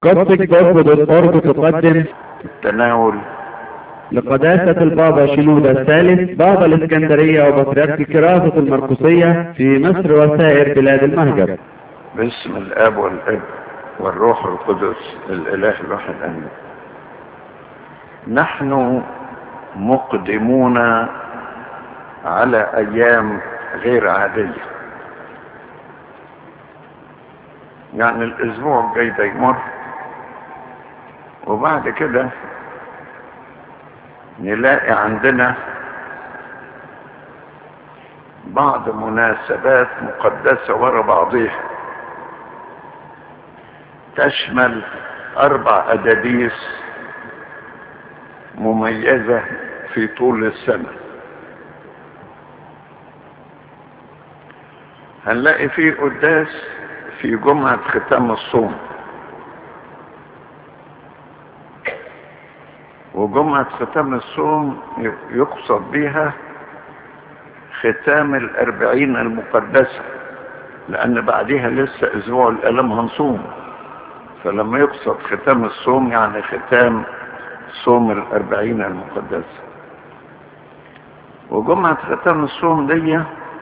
قصدك تقدم التناول لقداسة البابا شنودة الثالث بابا الإسكندرية وبطريرك كراسة المرقسية في مصر وسائر بلاد المهجر باسم الاب والاب والروح القدس الاله الواحد امين نحن مقدمون على ايام غير عاديه يعني الاسبوع الجاي ده يمر وبعد كده نلاقي عندنا بعض مناسبات مقدسة ورا بعضيها تشمل أربع أداديس مميزة في طول السنة هنلاقي في قداس في جمعة ختام الصوم وجمعة ختام الصوم يقصد بها ختام الأربعين المقدسة لأن بعدها لسه أسبوع الألم هنصوم فلما يقصد ختام الصوم يعني ختام صوم الأربعين المقدسة وجمعة ختام الصوم دي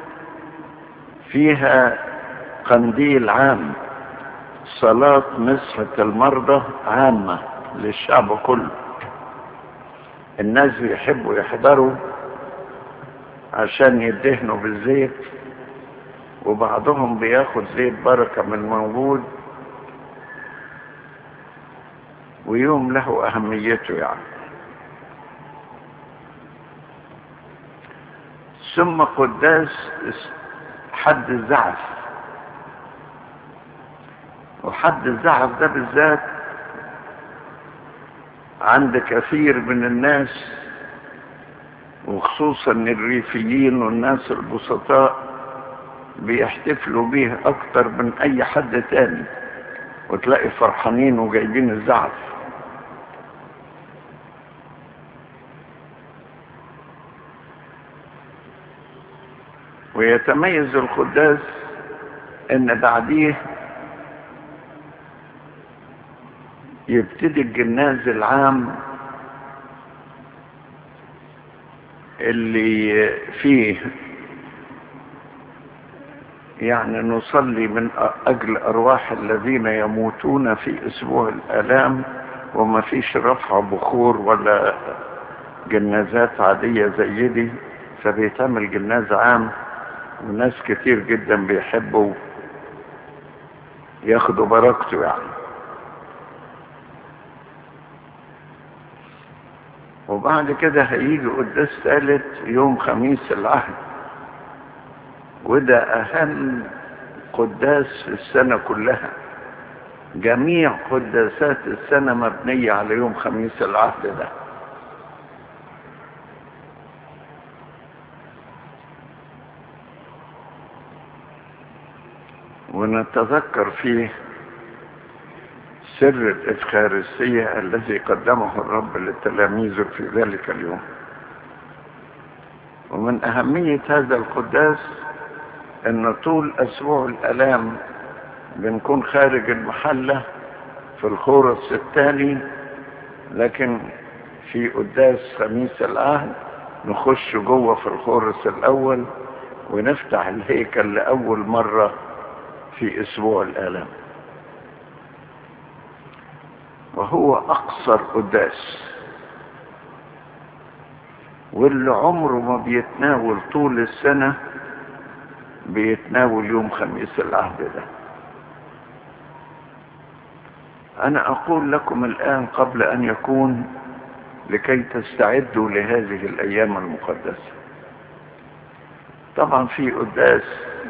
فيها قنديل عام صلاة مسحة المرضى عامة للشعب كله الناس بيحبوا يحضروا عشان يدهنوا بالزيت وبعضهم بياخد زيت بركة من موجود ويوم له أهميته يعني ثم قداس حد الزعف وحد الزعف ده بالذات عند كثير من الناس وخصوصا الريفيين والناس البسطاء بيحتفلوا بيه اكتر من اي حد تاني وتلاقي فرحانين وجايبين الزعف ويتميز القداس ان بعديه يبتدي الجناز العام اللي فيه يعني نصلي من أجل أرواح الذين يموتون في أسبوع الآلام وما فيش رفع بخور ولا جنازات عادية زي دي فبيتعمل جناز عام وناس كتير جدا بيحبوا ياخدوا بركته يعني وبعد كده هيجي قداس ثالث يوم خميس العهد وده اهم قداس في السنة كلها جميع قداسات السنة مبنية على يوم خميس العهد ده ونتذكر فيه سر الإفخارسية الذي قدمه الرب لتلاميذه في ذلك اليوم ومن أهمية هذا القداس أن طول أسبوع الألام بنكون خارج المحلة في الخورس الثاني لكن في قداس خميس العهد نخش جوه في الخورس الأول ونفتح الهيكل لأول مرة في أسبوع الآلام وهو أقصر قداس واللي عمره ما بيتناول طول السنة بيتناول يوم خميس العهد ده أنا أقول لكم الآن قبل أن يكون لكي تستعدوا لهذه الأيام المقدسة طبعا في قداس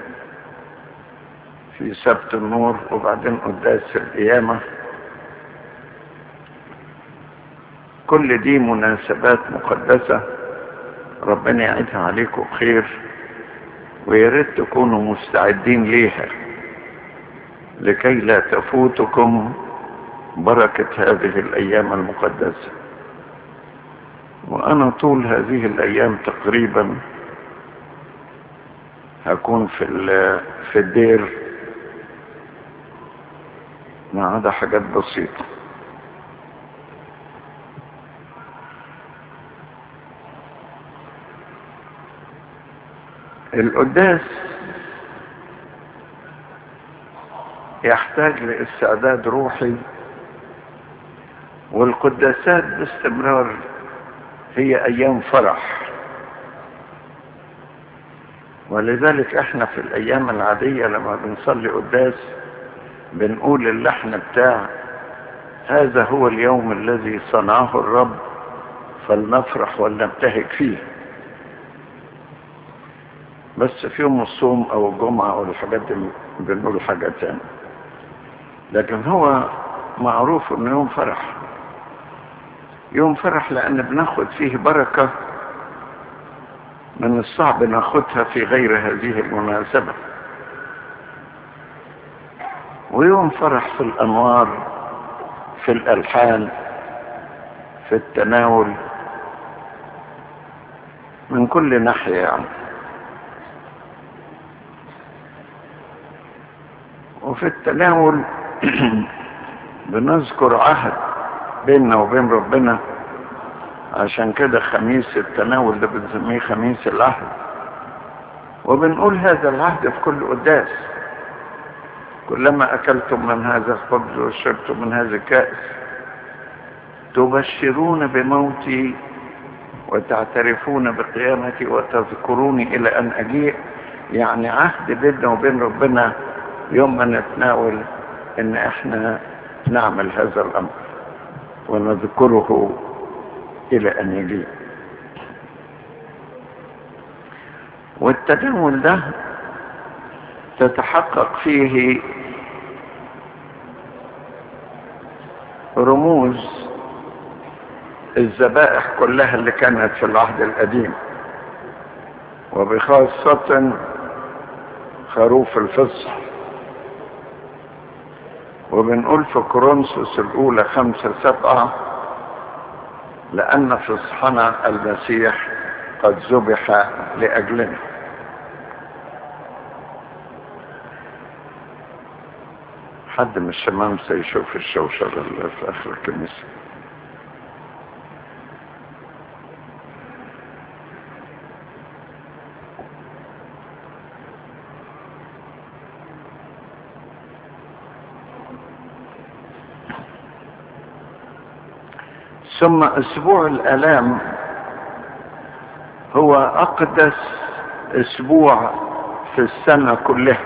في سبت النور وبعدين قداس القيامه كل دي مناسبات مقدسة ربنا يعيدها عليكم بخير ويا ريت تكونوا مستعدين ليها لكي لا تفوتكم بركة هذه الأيام المقدسة وأنا طول هذه الأيام تقريبا هكون في في الدير ما عدا حاجات بسيطة القداس يحتاج لاستعداد روحي والقداسات باستمرار هي ايام فرح ولذلك احنا في الايام العادية لما بنصلي قداس بنقول اللحن بتاع هذا هو اليوم الذي صنعه الرب فلنفرح ولنبتهج فيه بس في يوم الصوم او الجمعة او الحاجات دي بنقول حاجة تانية لكن هو معروف انه يوم فرح يوم فرح لان بناخد فيه بركة من الصعب ناخدها في غير هذه المناسبة ويوم فرح في الانوار في الالحان في التناول من كل ناحية يعني وفي التناول بنذكر عهد بيننا وبين ربنا عشان كده خميس التناول ده بنسميه خميس العهد وبنقول هذا العهد في كل قداس كلما أكلتم من هذا الخبز وشربتم من هذا الكأس تبشرون بموتي وتعترفون بقيامتي وتذكروني إلى أن أجيء يعني عهد بيننا وبين ربنا يوم ما نتناول ان احنا نعمل هذا الامر ونذكره الى ان يجيء والتناول ده تتحقق فيه رموز الذبائح كلها اللي كانت في العهد القديم وبخاصة خروف الفصح وبنقول في كورنثوس الأولى خمسة سبعة لأن فصحنا المسيح قد ذبح لأجلنا حد من الشمامسة يشوف الشوشرة اللي في آخر الكنيسة ثم اسبوع الالام هو اقدس اسبوع في السنة كلها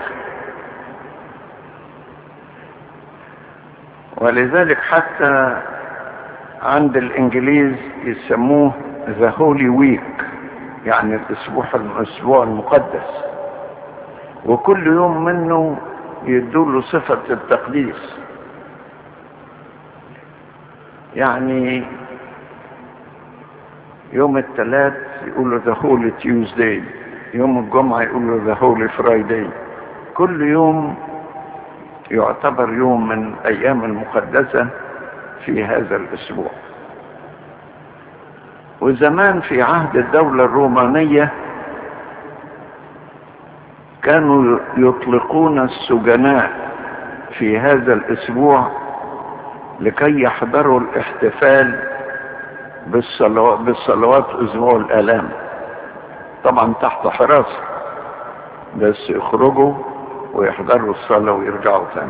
ولذلك حتى عند الانجليز يسموه ذا هولي ويك يعني الاسبوع الاسبوع المقدس وكل يوم منه يدوله صفة التقديس يعني يوم الثلاث يقولوا ذا هولي تيوزداي يوم الجمعة يقولوا ذا هولي فرايداي كل يوم يعتبر يوم من الأيام المقدسة في هذا الأسبوع وزمان في عهد الدولة الرومانية كانوا يطلقون السجناء في هذا الأسبوع لكي يحضروا الاحتفال بالصلوات, بالصلوات اسبوع الالام طبعا تحت حراسة بس يخرجوا ويحضروا الصلاة ويرجعوا تاني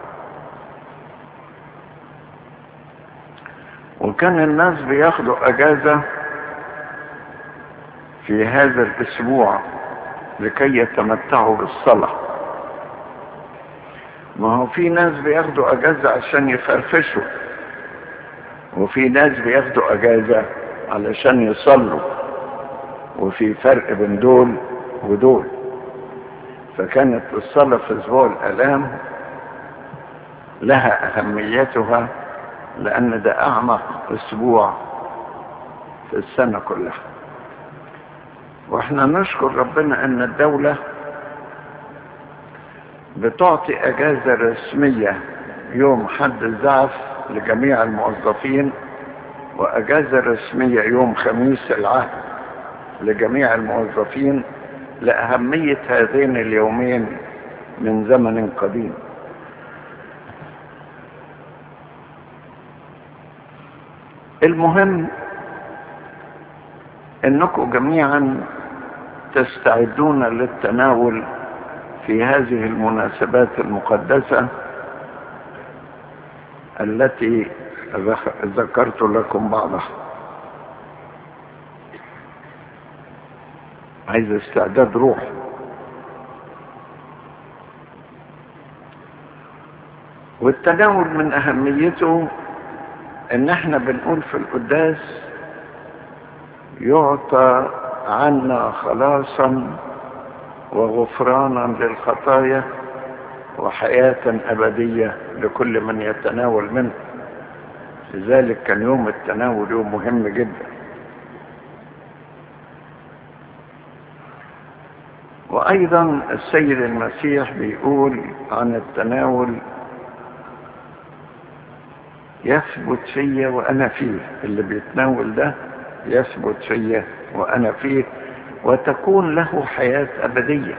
وكان الناس بياخدوا اجازة في هذا الاسبوع لكي يتمتعوا بالصلاه ما هو في ناس بياخدوا اجازة عشان يفرفشوا وفي ناس بياخدوا اجازة علشان يصلوا وفي فرق بين دول ودول فكانت الصلاة في اسبوع الالام لها اهميتها لان ده اعمق اسبوع في السنة كلها واحنا نشكر ربنا ان الدولة بتعطي اجازة رسمية يوم حد الزعف لجميع الموظفين واجازة رسمية يوم خميس العهد لجميع الموظفين لأهمية هذين اليومين من زمن قديم المهم انكم جميعا تستعدون للتناول في هذه المناسبات المقدسة التي ذكرت لكم بعضها عايز استعداد روح والتناول من اهميته ان احنا بنقول في القداس يعطى عنا خلاصا وغفرانا للخطايا وحياة أبدية لكل من يتناول منه لذلك كان يوم التناول يوم مهم جدا وأيضا السيد المسيح بيقول عن التناول يثبت فيا وأنا فيه اللي بيتناول ده يثبت فيا وأنا فيه وتكون له حياة أبدية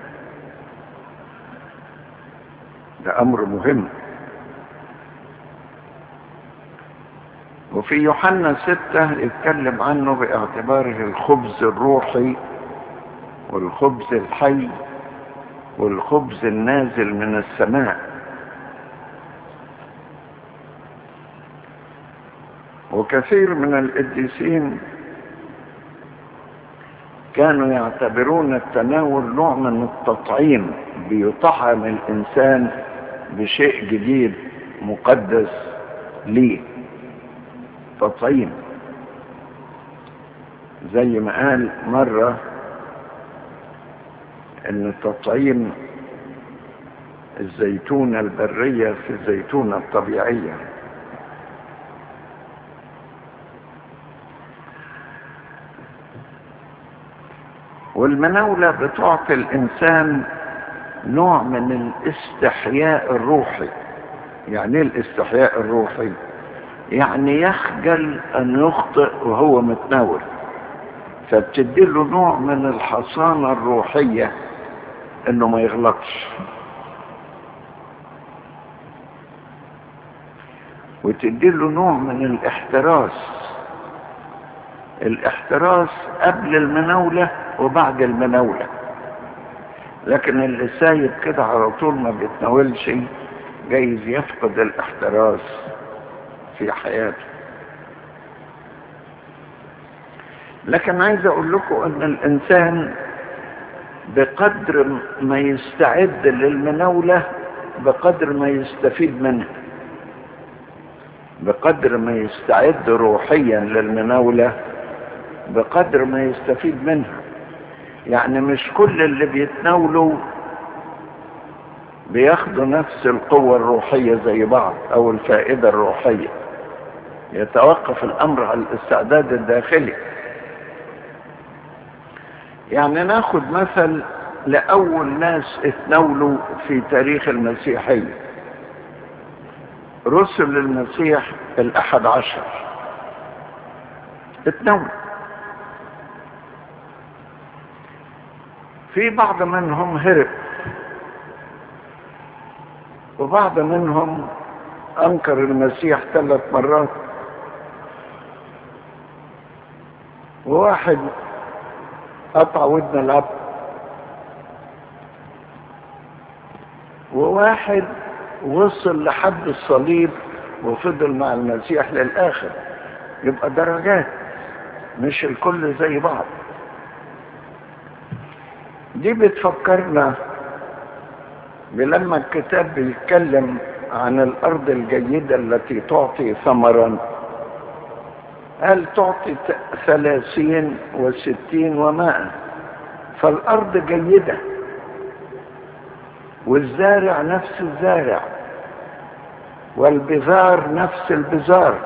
ده أمر مهم وفي يوحنا ستة يتكلم عنه باعتباره الخبز الروحي والخبز الحي والخبز النازل من السماء وكثير من القديسين كانوا يعتبرون التناول نوع من التطعيم بيطعم الإنسان بشيء جديد مقدس ليه تطعيم زي ما قال مرة ان تطعيم الزيتونة البرية في الزيتونة الطبيعية والمناولة بتعطي الإنسان نوع من الاستحياء الروحي يعني ايه الاستحياء الروحي يعني يخجل أن يخطئ وهو متناول فبتدي له نوع من الحصانة الروحية انه ما يغلطش وتدي له نوع من الاحتراس الاحتراس قبل المناولة وبعد المناولة لكن اللي سايب كده على طول ما بيتناولش جايز يفقد الاحتراس في حياته لكن عايز اقول لكم ان الانسان بقدر ما يستعد للمناولة بقدر ما يستفيد منها بقدر ما يستعد روحيا للمناولة بقدر ما يستفيد منها يعني مش كل اللي بيتناولوا بياخدوا نفس القوة الروحية زي بعض او الفائدة الروحية يتوقف الامر على الاستعداد الداخلي يعني ناخد مثل لأول ناس اتناولوا في تاريخ المسيحية رسل المسيح الأحد عشر اتناولوا في بعض منهم هرب وبعض منهم أنكر المسيح ثلاث مرات وواحد قطع ودن العبد وواحد وصل لحد الصليب وفضل مع المسيح للآخر يبقى درجات مش الكل زي بعض دي بتفكرنا بلما الكتاب بيتكلم عن الأرض الجيدة التي تعطي ثمرا هل تعطي ثلاثين وستين ومائة فالأرض جيدة والزارع نفس الزارع والبذار نفس البذار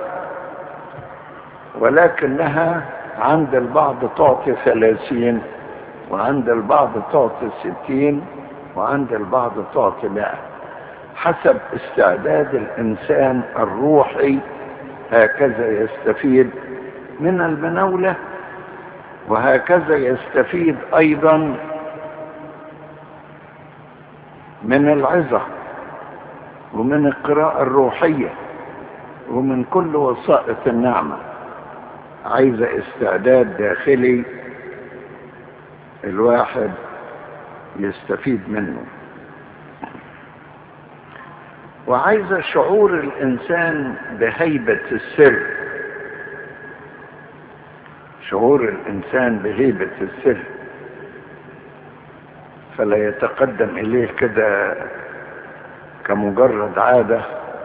ولكنها عند البعض تعطي ثلاثين وعند البعض تعطي ستين وعند البعض تعطي مائة حسب استعداد الإنسان الروحي هكذا يستفيد من المناولة وهكذا يستفيد أيضا من العظة ومن القراءة الروحية ومن كل وسائط النعمة عايزة استعداد داخلي الواحد يستفيد منه وعايزة شعور الإنسان بهيبة السر شعور الإنسان بهيبة السر فلا يتقدم إليه كده كمجرد عادة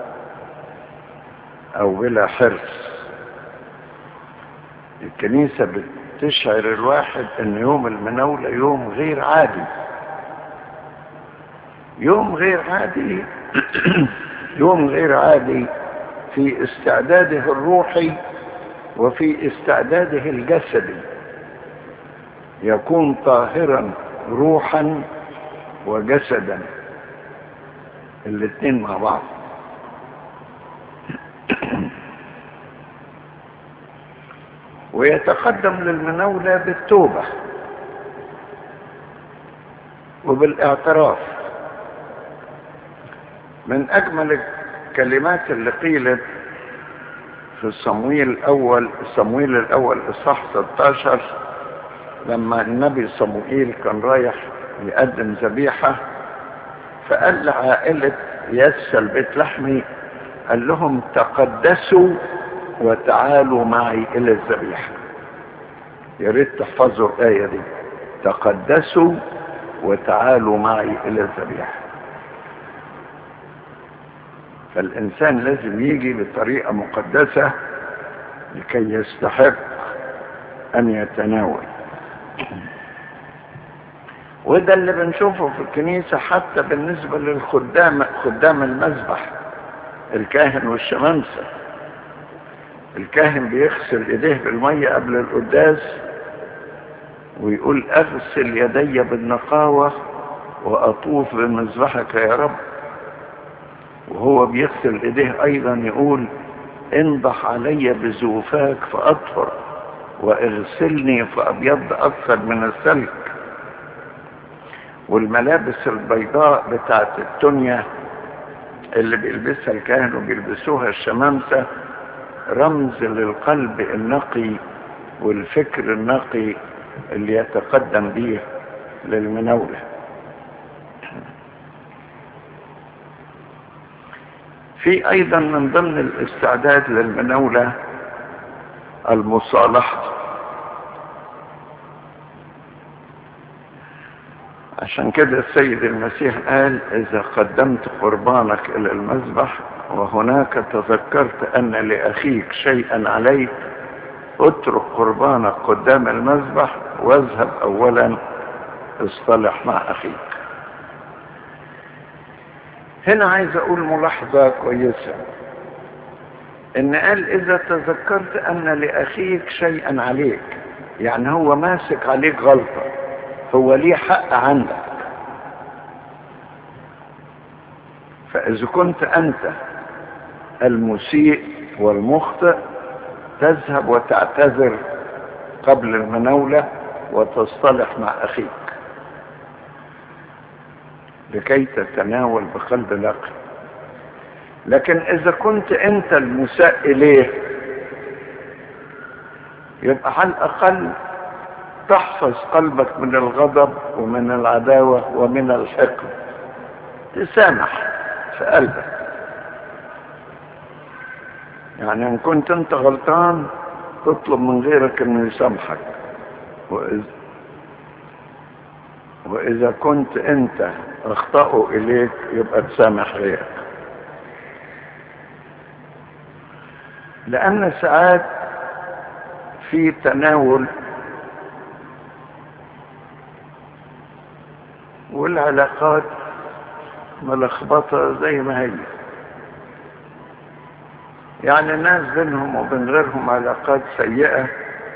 أو بلا حرص الكنيسة بتشعر الواحد أن يوم المناولة يوم غير عادي يوم غير عادي يوم غير عادي في استعداده الروحي وفي استعداده الجسدي يكون طاهرا روحا وجسدا الاثنين مع بعض ويتقدم للمناولة بالتوبة وبالاعتراف من أجمل الكلمات اللي قيلت في صمويل الأول صمويل الأول إصحاح 16 لما النبي صموئيل كان رايح يقدم ذبيحة فقال لعائلة يسل بيت لحمي قال لهم تقدسوا وتعالوا معي إلى الذبيحة يا ريت تحفظوا الآية دي تقدسوا وتعالوا معي إلى الذبيحة فالإنسان لازم يجي بطريقة مقدسة لكي يستحق أن يتناول وده اللي بنشوفه في الكنيسة حتى بالنسبة للخدام خدام المذبح الكاهن والشمامسة الكاهن بيغسل ايديه بالمية قبل القداس ويقول اغسل يدي بالنقاوة واطوف بمذبحك يا رب وهو بيغسل ايديه ايضا يقول انضح علي بزوفاك فاطفر واغسلني فابيض اكثر من السلك والملابس البيضاء بتاعت التونيا اللي بيلبسها الكاهن وبيلبسوها الشمامسة رمز للقلب النقي والفكر النقي اللي يتقدم به للمناولة في ايضا من ضمن الاستعداد للمناولة المصالحة عشان كده السيد المسيح قال اذا قدمت قربانك الى المذبح وهناك تذكرت ان لاخيك شيئا عليك اترك قربانك قدام المذبح واذهب اولا اصطلح مع اخيك هنا عايز اقول ملاحظة كويسة ان قال اذا تذكرت ان لاخيك شيئا عليك يعني هو ماسك عليك غلطة هو ليه حق عندك فاذا كنت انت المسيء والمخطئ تذهب وتعتذر قبل المناولة وتصطلح مع اخيك لكي تتناول بقلب نقي لكن اذا كنت انت المساء اليه يبقى على الاقل تحفظ قلبك من الغضب ومن العداوة ومن الحقد تسامح في قلبك يعني ان كنت انت غلطان تطلب من غيرك انه يسامحك وإذا, واذا كنت انت اخطأوا اليك يبقى تسامح غيرك لان ساعات في تناول والعلاقات ملخبطة زي ما هي يعني الناس بينهم وبين غيرهم علاقات سيئة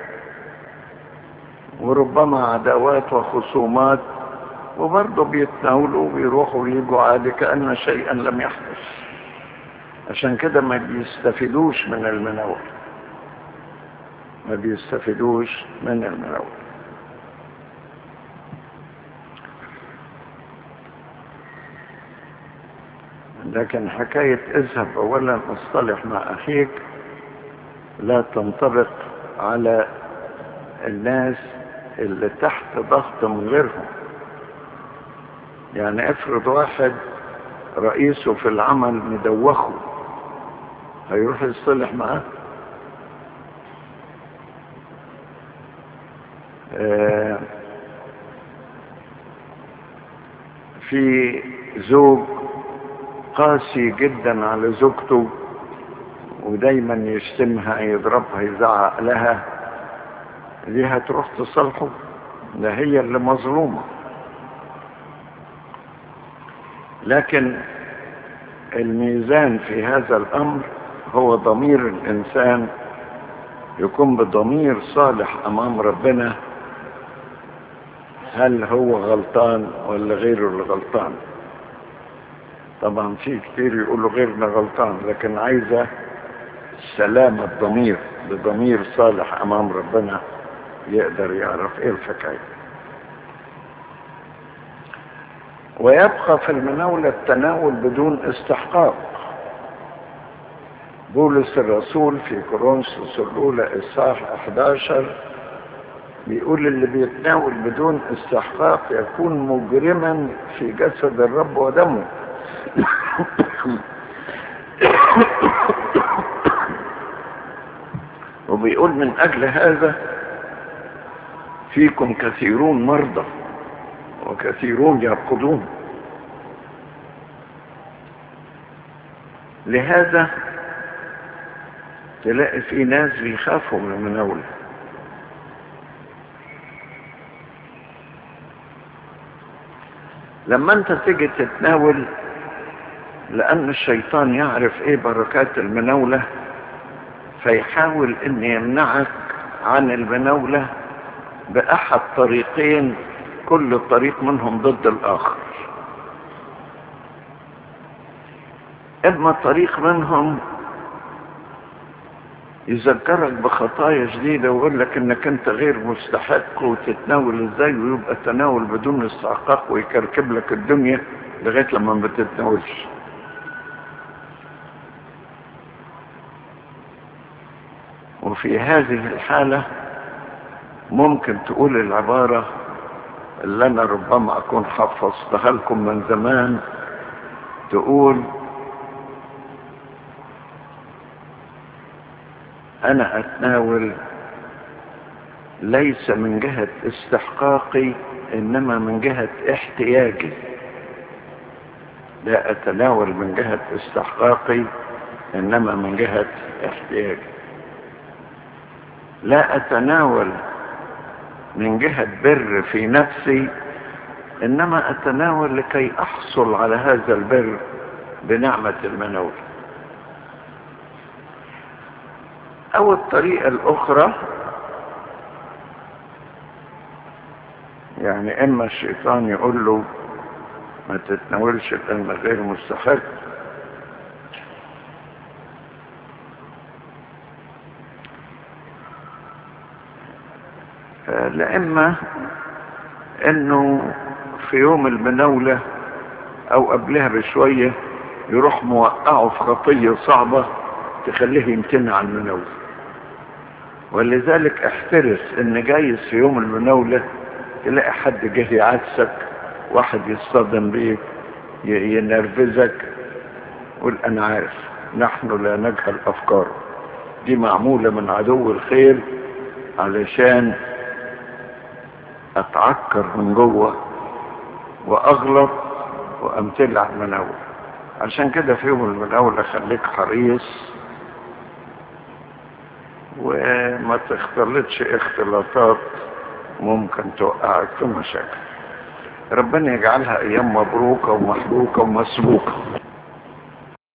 وربما عداوات وخصومات وبرضه بيتناولوا وبيروحوا ويجوا عادي كأن شيئا لم يحدث عشان كده ما بيستفيدوش من المناول ما بيستفيدوش من المناول لكن حكاية اذهب اولا اصطلح مع اخيك لا تنطبق على الناس اللي تحت ضغط من غيرهم يعني افرض واحد رئيسه في العمل مدوخه هيروح يصطلح معاه آه في زوج قاسي جدا على زوجته ودايما يشتمها يضربها يزعق لها دي هتروح تصالحه ده هي اللي مظلومة لكن الميزان في هذا الأمر هو ضمير الإنسان يكون بضمير صالح أمام ربنا هل هو غلطان ولا غيره اللي غلطان طبعا في كتير يقولوا غيرنا غلطان لكن عايزة سلامة ضمير بضمير صالح أمام ربنا يقدر يعرف ايه الحكاية ويبقى في المناولة التناول بدون استحقاق بولس الرسول في كورنثوس الأولى إصحاح 11 بيقول اللي بيتناول بدون استحقاق يكون مجرما في جسد الرب ودمه وبيقول من أجل هذا فيكم كثيرون مرضى وكثيرون يرقدون لهذا تلاقي في ناس بيخافوا من المناولة لما انت تيجي تتناول لان الشيطان يعرف ايه بركات المناولة فيحاول ان يمنعك عن المناولة باحد طريقين كل طريق منهم ضد الاخر اما طريق منهم يذكرك بخطايا جديدة ويقول لك انك انت غير مستحق وتتناول ازاي ويبقى تناول بدون استحقاق ويكركب لك الدنيا لغاية لما ما تتناولش وفي هذه الحالة ممكن تقول العبارة اللي انا ربما اكون حفظتها لكم من زمان تقول انا اتناول ليس من جهة استحقاقي انما من جهة احتياجي لا اتناول من جهة استحقاقي انما من جهة احتياجي لا اتناول من جهة بر في نفسي انما اتناول لكي احصل على هذا البر بنعمة المناول او الطريقة الاخرى يعني اما الشيطان يقول له ما تتناولش لان غير مستحق لإما انه في يوم المناولة او قبلها بشوية يروح موقعه في خطية صعبة تخليه يمتنع عن المناولة ولذلك احترس ان جايز في يوم المناولة تلاقي حد جه يعكسك واحد يصطدم بيك ينرفزك قول انا عارف نحن لا نجهل افكاره دي معمولة من عدو الخير علشان اتعكر من جوه واغلط وامتلع المناول عشان كده في يوم المناولة خليك حريص وما تختلطش اختلاطات ممكن توقعك في مشاكل ربنا يجعلها ايام مبروكة ومحبوكة ومسبوكة